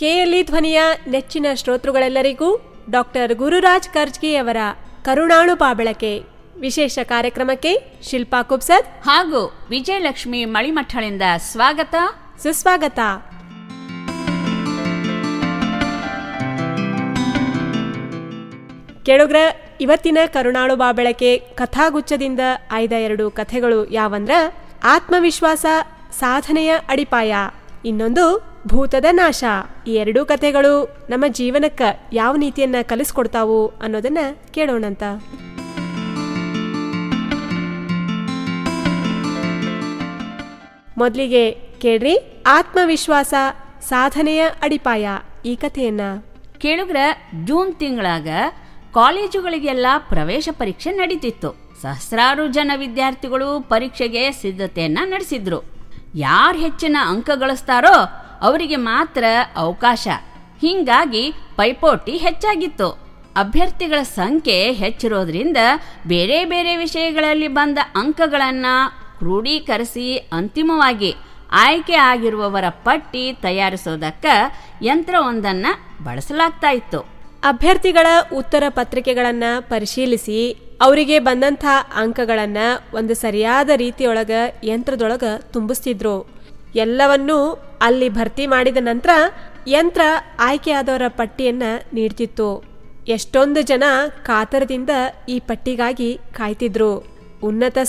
KLE ಧ್ವನಿಯ ನೆಚ್ಚಿನ ಶ್ರೋತೃಗಳೆಲ್ಲರಿಗೂ doctor Gururaj ಕರ್ಜ್ಗಿ ಅವರ ಕರುಣಾಳು ಪಾಬಳಕೆ ವಿಶೇಷ ಕಾರ್ಯಕ್ರಮಕ್ಕೆ ಶಿಲ್ಪಾ ಕುಬ್ಸದ್ ಹಾಗೂ ವಿಜಯಲಕ್ಷ್ಮಿ ಮಳಿಮಠಳಿಂದ ಸ್ವಾಗತ ಸುಸ್ವಾಗತ ಕೇಳುಗ್ರ ಇವತ್ತಿನ ಕರುಣಾಳು ಬಾಬೆಳಕೆ ಕಥಾಗುಚ್ಛದಿಂದ ಆಯ್ದ ಎರಡು ಕಥೆಗಳು ಯಾವಂದ್ರ ಆತ್ಮವಿಶ್ವಾಸ ಸಾಧನೆಯ ಅಡಿಪಾಯ ಇನ್ನೊಂದು ಭೂತದ ನಾಶ ಈ ಎರಡೂ ಕಥೆಗಳು ನಮ್ಮ ಜೀವನಕ್ಕೆ ಯಾವ ನೀತಿಯನ್ನ ಕಲಿಸ್ಕೊಡ್ತಾವು ಅನ್ನೋದನ್ನ ಕೇಳೋಣಂತ ಮೊದಲಿಗೆ ಕೇಳ್ರಿ ಆತ್ಮವಿಶ್ವಾಸ ಸಾಧನೆಯ ಅಡಿಪಾಯ ಈ ಕಥೆಯನ್ನ ಕೇಳುಗ್ರ ಜೂನ್ ತಿಂಗಳಾಗ ಕಾಲೇಜುಗಳಿಗೆಲ್ಲ ಪ್ರವೇಶ ಪರೀಕ್ಷೆ ನಡೀತಿತ್ತು ಸಹಸ್ರಾರು ಜನ ವಿದ್ಯಾರ್ಥಿಗಳು ಪರೀಕ್ಷೆಗೆ ಸಿದ್ಧತೆಯನ್ನ ನಡೆಸಿದ್ರು ಯಾರು ಹೆಚ್ಚಿನ ಅಂಕ ಗಳಿಸ್ತಾರೋ ಅವರಿಗೆ ಮಾತ್ರ ಅವಕಾಶ ಹಿಂಗಾಗಿ ಪೈಪೋಟಿ ಹೆಚ್ಚಾಗಿತ್ತು ಅಭ್ಯರ್ಥಿಗಳ ಸಂಖ್ಯೆ ಹೆಚ್ಚಿರೋದ್ರಿಂದ ಬೇರೆ ಬೇರೆ ವಿಷಯಗಳಲ್ಲಿ ಬಂದ ಅಂಕಗಳನ್ನ ಕ್ರೋಢೀಕರಿಸಿ ಅಂತಿಮವಾಗಿ ಆಯ್ಕೆ ಆಗಿರುವವರ ಪಟ್ಟಿ ತಯಾರಿಸೋದಕ್ಕ ಯಂತ್ರವೊಂದನ್ನ ಬಳಸಲಾಗ್ತಾ ಇತ್ತು ಅಭ್ಯರ್ಥಿಗಳ ಉತ್ತರ ಪತ್ರಿಕೆಗಳನ್ನ ಪರಿಶೀಲಿಸಿ ಅವರಿಗೆ ಬಂದಂಥ ಅಂಕಗಳನ್ನ ಒಂದು ಸರಿಯಾದ ರೀತಿಯೊಳಗ ಯಂತ್ರದೊಳಗ ತುಂಬಿಸ್ತಿದ್ರು ಎಲ್ಲವನ್ನೂ ಅಲ್ಲಿ ಭರ್ತಿ ಮಾಡಿದ ನಂತರ ಯಂತ್ರ ಆಯ್ಕೆಯಾದವರ ಪಟ್ಟಿಯನ್ನ ನೀಡ್ತಿತ್ತು ಎಷ್ಟೊಂದು ಜನ ಕಾತರದಿಂದ ಈ ಪಟ್ಟಿಗಾಗಿ ಕಾಯ್ತಿದ್ರು ಉನ್ನತ